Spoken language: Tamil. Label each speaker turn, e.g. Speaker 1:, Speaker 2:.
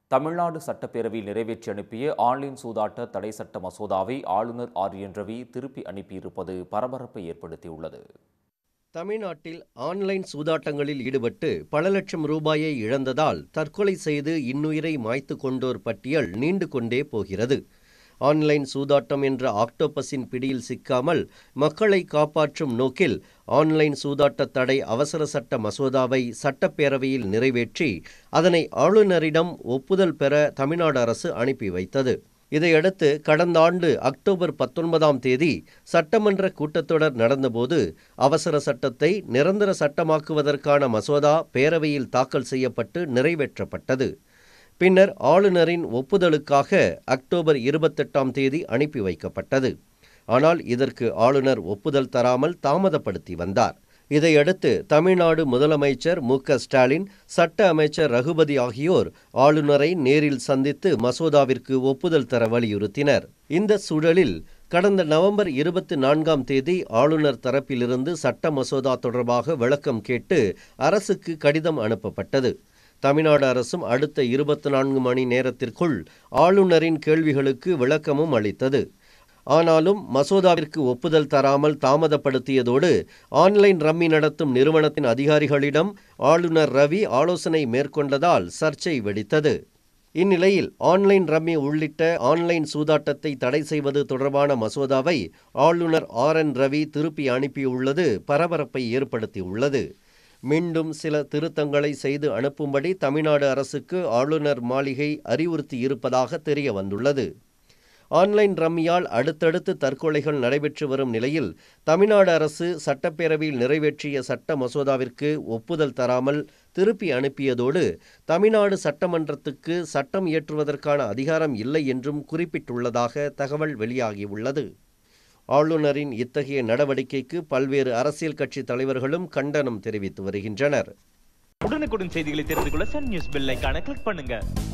Speaker 1: தமிழ்நாடு சட்டப்பேரவையில் நிறைவேற்றி அனுப்பிய ஆன்லைன் சூதாட்ட தடை சட்ட மசோதாவை ஆளுநர் ஆர் என் ரவி திருப்பி அனுப்பியிருப்பது பரபரப்பை ஏற்படுத்தியுள்ளது
Speaker 2: தமிழ்நாட்டில் ஆன்லைன் சூதாட்டங்களில் ஈடுபட்டு பல லட்சம் ரூபாயை இழந்ததால் தற்கொலை செய்து இன்னுயிரை மாய்த்து கொண்டோர் பட்டியல் நீண்டு கொண்டே போகிறது ஆன்லைன் சூதாட்டம் என்ற ஆக்டோபஸின் பிடியில் சிக்காமல் மக்களை காப்பாற்றும் நோக்கில் ஆன்லைன் சூதாட்ட தடை அவசர சட்ட மசோதாவை சட்டப்பேரவையில் நிறைவேற்றி அதனை ஆளுநரிடம் ஒப்புதல் பெற தமிழ்நாடு அரசு அனுப்பி வைத்தது இதையடுத்து கடந்த ஆண்டு அக்டோபர் பத்தொன்பதாம் தேதி சட்டமன்ற கூட்டத்தொடர் நடந்தபோது அவசர சட்டத்தை நிரந்தர சட்டமாக்குவதற்கான மசோதா பேரவையில் தாக்கல் செய்யப்பட்டு நிறைவேற்றப்பட்டது பின்னர் ஆளுநரின் ஒப்புதலுக்காக அக்டோபர் இருபத்தெட்டாம் தேதி அனுப்பி வைக்கப்பட்டது ஆனால் இதற்கு ஆளுநர் ஒப்புதல் தராமல் தாமதப்படுத்தி வந்தார் இதையடுத்து தமிழ்நாடு முதலமைச்சர் மு க ஸ்டாலின் சட்ட அமைச்சர் ரகுபதி ஆகியோர் ஆளுநரை நேரில் சந்தித்து மசோதாவிற்கு ஒப்புதல் தர வலியுறுத்தினர் இந்த சூழலில் கடந்த நவம்பர் இருபத்தி நான்காம் தேதி ஆளுநர் தரப்பிலிருந்து சட்ட மசோதா தொடர்பாக விளக்கம் கேட்டு அரசுக்கு கடிதம் அனுப்பப்பட்டது தமிழ்நாடு அரசும் அடுத்த இருபத்தி நான்கு மணி நேரத்திற்குள் ஆளுநரின் கேள்விகளுக்கு விளக்கமும் அளித்தது ஆனாலும் மசோதாவிற்கு ஒப்புதல் தராமல் தாமதப்படுத்தியதோடு ஆன்லைன் ரம்மி நடத்தும் நிறுவனத்தின் அதிகாரிகளிடம் ஆளுநர் ரவி ஆலோசனை மேற்கொண்டதால் சர்ச்சை வெடித்தது இந்நிலையில் ஆன்லைன் ரம்மி உள்ளிட்ட ஆன்லைன் சூதாட்டத்தை தடை செய்வது தொடர்பான மசோதாவை ஆளுநர் ஆர் என் ரவி திருப்பி அனுப்பியுள்ளது பரபரப்பை ஏற்படுத்தியுள்ளது மீண்டும் சில திருத்தங்களை செய்து அனுப்பும்படி தமிழ்நாடு அரசுக்கு ஆளுநர் மாளிகை அறிவுறுத்தி இருப்பதாக தெரிய வந்துள்ளது ஆன்லைன் ரம்மியால் அடுத்தடுத்து தற்கொலைகள் நடைபெற்று வரும் நிலையில் தமிழ்நாடு அரசு சட்டப்பேரவையில் நிறைவேற்றிய சட்ட மசோதாவிற்கு ஒப்புதல் தராமல் திருப்பி அனுப்பியதோடு தமிழ்நாடு சட்டமன்றத்துக்கு சட்டம் இயற்றுவதற்கான அதிகாரம் இல்லை என்றும் குறிப்பிட்டுள்ளதாக தகவல் வெளியாகியுள்ளது ஆளுநரின் இத்தகைய நடவடிக்கைக்கு பல்வேறு அரசியல் கட்சி தலைவர்களும் கண்டனம் தெரிவித்து வருகின்றனர்
Speaker 3: உடனுக்குடன் செய்திகளை தெரிந்து கொள்ள சன் நியூஸ் பெல் ஐகானை கிளிக் பண்ணுங்க